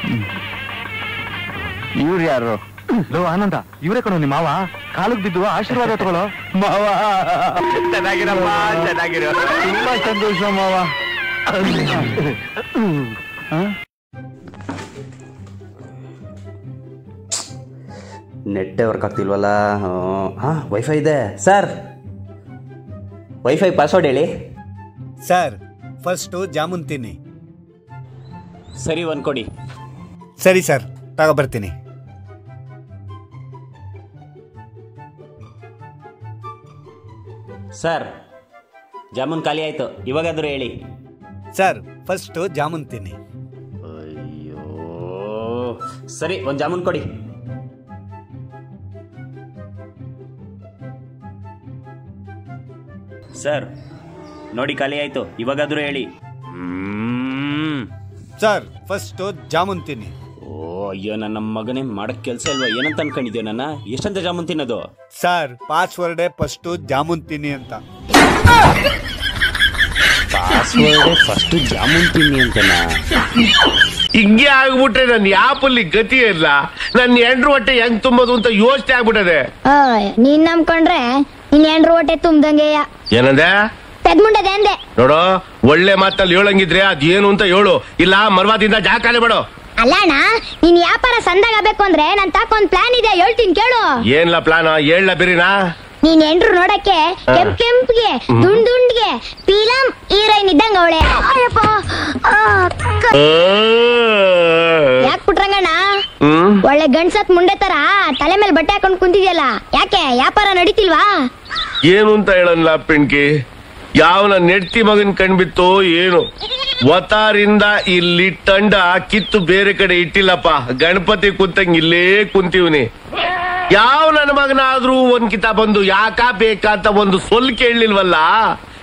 ಇವ್ರು ಯಾರು ಲೋ ಆನಂದ ಇವರೇ ಕಣೋ ನಿಮ್ಮ ಮಾವ ಕಾಲಿಗೆ ಬಿದ್ದು ಆಶೀರ್ವಾದ ತಗೊಳ್ಳೋ ಮಾವ ಚೆನ್ನಾಗಿರಪ್ಪ ಚೆನ್ನಾಗಿರೋ ತುಂಬಾ ಸಂತೋಷ ಮಾವ ಹ? ನೆಟ್ಟೇ ವರ್ಕ್ ಆಗ್ತಿಲ್ವಲ್ಲ ಹಾಂ ವೈಫೈ ಇದೆ ಸರ್ ವೈಫೈ ಪಾಸ್ವರ್ಡ್ ಹೇಳಿ ಸರ್ ಫಸ್ಟು ಜಾಮೂನ್ ತಿನ್ನಿ ಸರಿ ಒಂದು ಕೊಡಿ ಸರಿ ಸರ್ ತಗೊಬರ್ತೀನಿ ಸರ್ ಜಾಮೂನ್ ಖಾಲಿ ಆಯಿತು ಇವಾಗಾದರೂ ಹೇಳಿ ಸರ್ ಫಸ್ಟು ಜಾಮೂನ್ ತಿನ್ನಿ ಅಯ್ಯೋ ಸರಿ ಒಂದು ಜಾಮೂನ್ ಕೊಡಿ ಸರ್ ನೋಡಿ ಖಾಲಿ ಆಯಿತು ಇವಾಗಾದರೂ ಹೇಳಿ ಹ್ಮ್. ಸರ್ ಫಸ್ಟು ಜಾಮೂನ್ ತಿನ್ನಿ ಓ ಅಯ್ಯೋ ನನ್ನ ಮಗನೇ ಮಾಡಕ್ ಕೆಲಸ ಇಲ್ವಾ ಏನಂತ ಅನ್ಕೊಂಡಿದ್ಯೋ ನನ್ನ ಎಷ್ಟಂತ ಜಾಮೂನ್ ತಿನ್ನೋದು ಸರ್ ಪಾಸ್ವರ್ಡೇ ಫಸ್ಟು ಜಾಮೂನ್ ತಿನ್ನಿ ಅಂತ ಪಾಸ್ವರ್ಡ್ ಫಸ್ಟ್ ಜಾಮೂನ್ ತಿನ್ನಿ ಅಂತನಾ ಹಿಂಗೆ ಆಗ್ಬಿಟ್ರೆ ನನ್ ಯಾಪಲ್ಲಿ ಗತಿ ಇಲ್ಲ ನನ್ನ ಎಂಡ್ರು ಹೊಟ್ಟೆ ಹೆಂಗ್ ತುಂಬೋದು ಅಂತ ಯೋಚನೆ ಆಗ್ಬಿಟ್ಟದೆ ಓಯ್ ನೀನ್ ನಂಬ್ಕೊಂಡ್ರೆ ನಿನ್ ಎಂಡ್ರು ಹೊಟ್ಟೆ ತುಂಬ್ದಂಗೆಯ ಏನಂದೆ ಪೆದ್ಮುಂಡದೆ ಅಂದೆ ನೋಡು ಒಳ್ಳೆ ಮಾತಲ್ಲಿ ಹೇಳಂಗಿದ್ರೆ ಅದೇನು ಅಂತ ಹೇಳು ಇಲ್ಲ ಮರ್ವಾದಿಂದ ಜಾಕಾಲೆ ಬೇಡ ಅಲ್ಲ ಅಣ್ಣ ನೀನ್ ವ್ಯಾಪಾರ ಸಂದಾಗಬೇಕು ಅಂದ್ರೆ ನನ್ ತಾಕ ಒಂದ್ ಪ್ಲಾನ್ ಇದೆ ಹೇಳ್ತೀನಿ ಕೇಳು ಏನ್ಲ ಪ್ಲಾನ್ ಹೇಳ ಬಿರಿನಾ ನೀನ್ ಎಂಡ್ರು ನೋಡಕ್ಕೆ ಕೆಂಪ್ ಕೆಂಪ್ಗೆ ದುಂಡ್ ದುಂಡ್ಗೆ ಫಿಲಂ ಹೀರೋಯಿನ್ ಇದ್ದಂಗ ಅವಳೆ ಯಾಕ್ ಪುಟ್ರಂಗಣ್ಣ ಹ್ಮ್ ಒಳ್ಳೆ ಗಂಡ್ಸತ್ ಮುಂಡೆ ತರ ತಲೆ ಮೇಲೆ ಬಟ್ಟೆ ಹಾಕೊಂಡ್ ಕುಂತಿದ್ಯಲ್ಲ ಯಾಕೆ ವ್ಯಾಪಾರ ನಡೀತಿಲ್ವಾ ಏನು ಅಂತ ಹೇಳನ್ಲ ಪಿಣ್ಕಿ ಯಾವನ ನೆಡ್ತಿ ಮಗನ್ ಕಣ್ಬಿತ್ತು ಏನು ವತಾರಿಂದ ಇಲ್ಲಿ ತಂಡ ಕಿತ್ತು ಬೇರೆ ಕಡೆ ಇಟ್ಟಿಲ್ಲಪ್ಪ ಗಣಪತಿ ಕುಂತಂಗ್ ಇಲ್ಲೇ ಕುಂತೀವ್ನಿ ಯಾವ ನನ್ನ ಮಗನಾದ್ರೂ ಒಂದ್ ಕಿತ ಬಂದು ಯಾಕ ಬೇಕಾ ಅಂತ ಒಂದು ಸೊಲ್ ಕೇಳಲಿಲ್ವಲ್ಲ